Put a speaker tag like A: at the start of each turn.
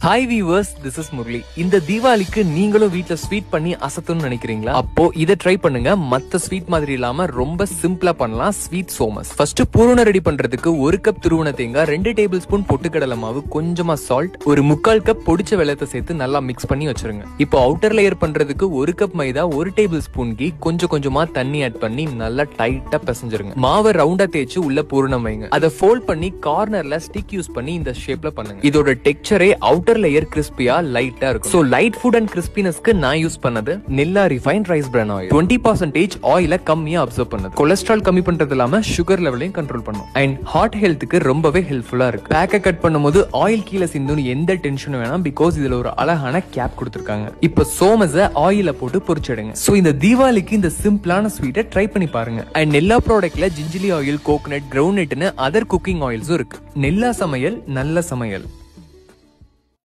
A: hi viewers this is Murali இந்த தீபாவளிக்கு நீங்களும் வீட்ல ஸ்வீட் பண்ணி அசத்தணும்னு நினைக்கிறீங்களா அப்போ இதை ட்ரை பண்ணுங்க மத்த ஸ்வீட் மாதிரி இல்லாம ரொம்ப சிம்பிளா பண்ணலாம் ஸ்வீட் சோமஸ் ஃபர்ஸ்ட் பூரணம் ரெடி பண்றதுக்கு ஒரு கப் துருவன தேங்காய் ரெண்டு டேபிள் ஸ்பூன் பொட்டுக்கடலை மாவு கொஞ்சமா சால்ட் ஒரு முக்கால் கப் பொடிச்ச வெள்ளத்தை சேர்த்து நல்லா மிக்ஸ் பண்ணி வச்சிருங்க இப்போ அவுட்டர் லேயர் பண்றதுக்கு ஒரு கப் மைதா ஒரு டேபிள் ஸ்பூன் கீ கொஞ்சம் கொஞ்சமா தண்ணி ஆட் பண்ணி நல்லா டைட்டா பிசைஞ்சிருங்க மாவை ரவுண்டா தேய்ச்சி உள்ள பூரணம் வைங்க அதை ஃபோல்ட் பண்ணி கார்னர்ல ஸ்டிக் யூஸ் பண்ணி இந்த ஷேப்ல பண்ணுங்க இதோட டெக்ஸ்சரே அவுட்டர் லேயர் கிறிஸ்பியா லைட்டா இருக்கும் சோ லைட் ஃபுட் அண்ட் கிறிஸ்பினஸ்க்கு நான் யூஸ் பண்ணது Nella refine rice bran oil twenty percentage ஆயில கம்மியா அப்சர்வ் பண்ணுது கொலஸ்ட்ரால் கம்மி பண்றது இல்லாம சுகர் லெவலையும் கண்ட்ரோல் பண்ணும் அண்ட் ஹார்ட் ஹெல்த்துக்கு ரொம்பவே ஹெல்ப்ஃபுல்லா இருக்கு பேக்கை கட் பண்ணும்போது ஆயில் கீழே சிந்துன்னு எந்த டென்ஷனும் வேணாம் பிகாஸ் இதுல ஒரு அழகான கேப் கொடுத்துருக்காங்க இப்ப சோமஸ ஆயில போட்டு பொரிச்சிடுங்க சோ இந்த தீபாவளிக்கு இந்த சிம்பிளான ஸ்வீட்டை ட்ரை பண்ணி பாருங்க அண்ட் நெல்லா ப்ராடக்ட்ல ஜிஞ்சிலி ஆயில் கோகனட் கிரவுண்ட்னு அதர் குக்கிங் ஆயில்ஸும் இருக்கு நெல்லா சமையல் நல்ல சமையல்